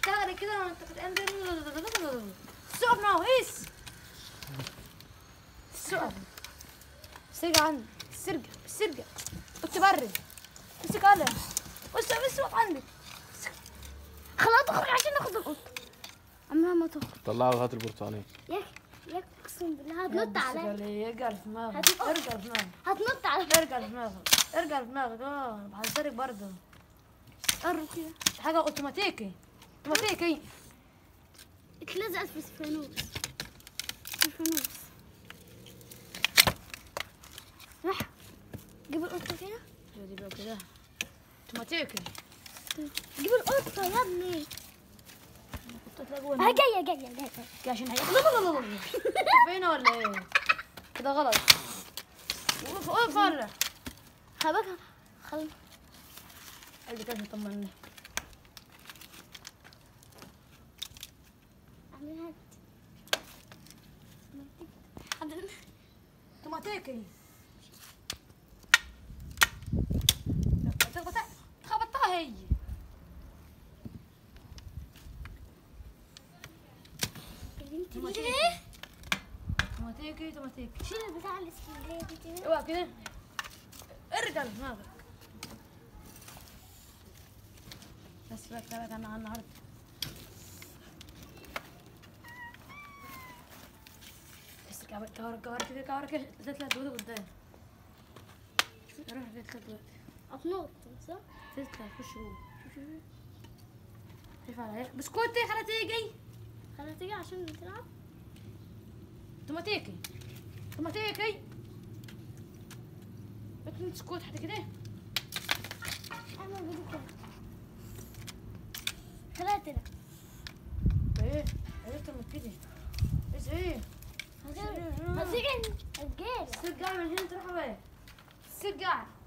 اشتغلي كده وانت سوق ناو ايس سوق سرقة عندك سرقة سرقة كنت برد امسك قلم بس بس وقف عندك خلاص تخرج عشان ناخذ القط عمرها ما تخرج طلعوا هات البرتقانية ياك ياك اقسم بالله هتنط عليا ارجع في دماغك هتنط. ارجع في دماغك هتنط عليا ارجع في دماغك ارجع في دماغك اه بحذرك برضه قرب كده حاجة اوتوماتيكي اوتوماتيكي اتلزقت في الفانوس في الفانوس راح جيب القطة كده دي بقى كده اوتوماتيكي جيب القطة يا ابني كنت تلاقي اه جوه جاية جاية جاية عشان هي لا لا لا لا فين ولا ايه كده غلط وقف وقف ولا خبك خل اللي كان يطمني اعملها اوتوماتيكي خبطتها هي اوتوماتيكي اوتوماتيكي اوتوماتيكي شيل البتاع الاسكندرية دي كده اوعى كده ارجع لدماغك بس بقى ابعد عن عن العرض بس كور كور كور كده كور كده تطلع دودة قدام روح كده تطلع دودة هتنط صح؟ تطلع خش جوه شوف شوف شوف. شوف على بسكوتي خلاص تيجي خلاص تيجي عشان تلعب اوتوماتيكي اوتوماتيكي بتنط سكوت حتى كده اعمل فيديو كده خلاص تلعب ايه عرفت من كده ايش ايه هتيجي هتجيلك سرقع من هنا تروح وين سرقع